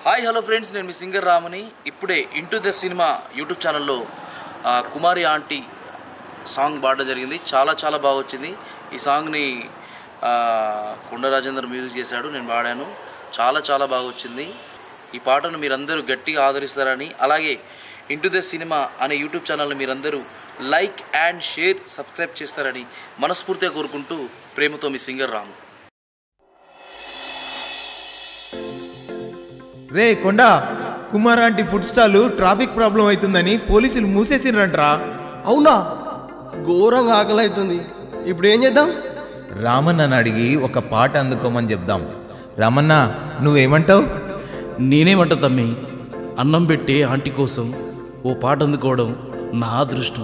hi hello friends నేను మీ singer రామని ఇప్పుడే ఇంటూ ద సినిమా యూట్యూబ్ ఛానల్లో ఆ, కుమారి ఆంటీ సాంగ్ పాడడం జరిగింది చాలా చాలా బాగా వచ్చింది ఈ సాంగ్ని ఆ, కొండ రాజేందర్ మ్యూజిక్ చేశాడు నేను పాడాను చాలా చాలా బాగా వచ్చింది ఈ పాటను మీరందరూ గట్టిగా ఆదరిస్తారని అలాగే ఇంటూ ద సినిమా అనే యూట్యూబ్ ఛానల్ని మీరందరూ లైక్ అండ్ షేర్ సబ్స్క్రైబ్ చేస్తారని మనస్ఫూర్తిగా కోరుకుంటూ ప్రేమతో మీ సింగర్ రాము రే Konda Kumar aunty food stall traffic problem అవుతుందని పోలీసులు మూసేసిర్రంట్రా అవునా ఘోరంగా ఆకలి అవుతుంది ఇప్పుడు ఏం చేద్దాం రామన్నని అడిగి ఒక పాట అందుకోమని చెప్దాం రామన్న నువ్వేమంటావు నేనేమంట తమ్మి అన్నం పెట్టే ఆంటీ కోసం ఓ పాట అందుకోవడం నా అదృష్టం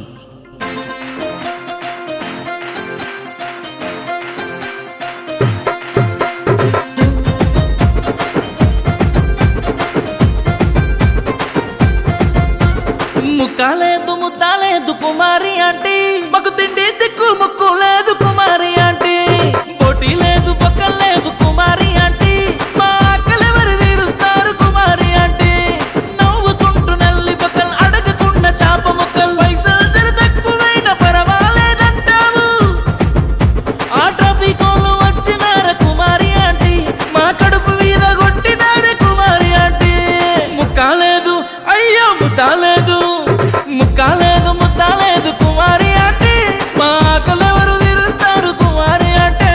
ముక్కాలేదు ముద్దాలేదు కుమారి ఆంటీ మాకు తిండి దిక్కు ముక్కు లేదు కుమారి ఆంటీ పోటీ లేదు పక్కన లేదు కుమారి ఆంటీ మా ఆకలెవరు తీరుస్తారు కుమారి ఆంటీ నవ్వుకుంటూ నల్లి పక్కన అడగకుండా చాప ముక్కలు పైసలు జర తక్కువైన పర్వాలేదంటావు ఆ ట్రాఫికోళ్ళు వచ్చినార కుమారి ఆంటీ మా కడుపు మీద కొట్టినార కుమారి ఆంటీ ముక్కాలేదు అయ్యో ముద్దాలేదు ముక్కాలేదు ముద్దాలేదు కుమారి ఆంటీ మా ఆకలెవరు తిరుగుతారు కుమారి అంటే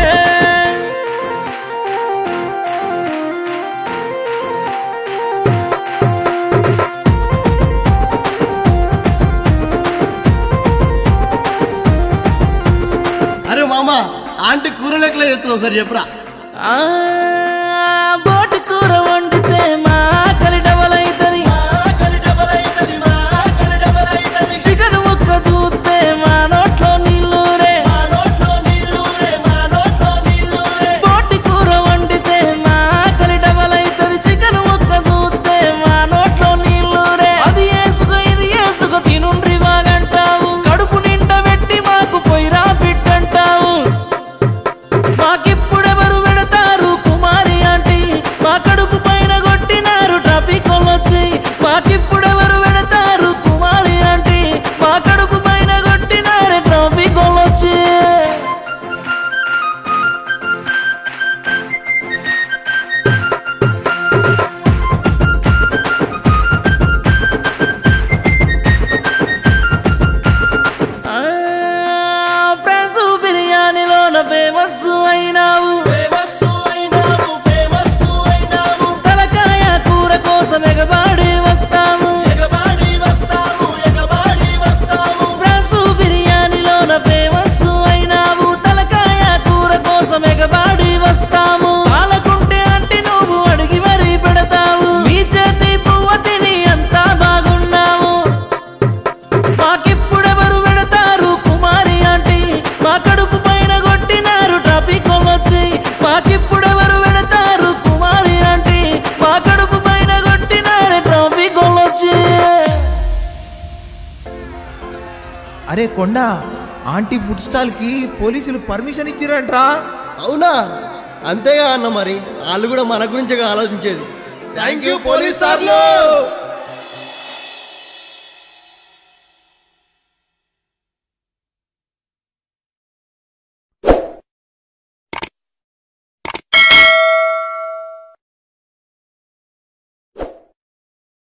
అరే మామ ఆంటీ కూర లెక్కలే చేస్తుంది ఒకసారి చెప్పురా ఆ బోటి కూర వండితే మా ఆకలి డబల్ అవుతుంది చికెన్ ముక్క చూస్తే మా నోట్లో నీళ్ళూరే బోటి కూర వండితే మా ఆకలి డబల్ అవుతుంది చికెన్ ముక్క చూస్తే మా నోట్లో నీళ్ళూరే అది ఏసుక ఇది ఏసుక తినుండ్రి బాగంటావు కడుపు నిండా పెట్టి మాకు పొయ్యిరా బిడ్డంటావు మాకిప్పుడెవరు పెడతారు కుమారి ఆంటీ మా కడుపు పైన కొట్టినారు ట్రాఫిక్ వచ్చి మాకిప్పుడెవరు పెడతారు కుమారి ఆంటీ మా కడుపు పైన కొట్టినారు ట్రాఫిక్ వచ్చి ఫ్రెండ్స్ బిర్యానీలోన ఫేమస్ అయినావు తలకాయ కూర కోసం ఎగబాడి వస్తాము ఫ్రెండ్స్ బిర్యానీలోన ఫేమస్ అయినావు తలకాయ కూర కోసం ఎగబాడి వస్తాము సాలకుంటే అంటే నువ్వు అడిగి మరీ పెడతావు మీ చేతి పువ్వ తిని అంతా బాగున్నావు మాకిప్పుడెవరు పెడతారు కుమారి ఆంటీ మా కడుపు పైన కొట్టినారు ట్రాఫిక్ వచ్చి మాకిప్పుడెవరు పెడతారు కుమారి ఆంటీ మా కడుపు పైన కొట్టినారు ట్రాఫిక్ వచ్చి అరే కొండ ఆంటీ ఫుడ్ స్టాల్కి పోలీసులు పర్మిషన్ ఇచ్చిరంట్రా అవునా అంతేగా అన్న మరి వాళ్ళు కూడా మన గురించే ఆలోచించేది థ్యాంక్ యూ పోలీస్ సార్లు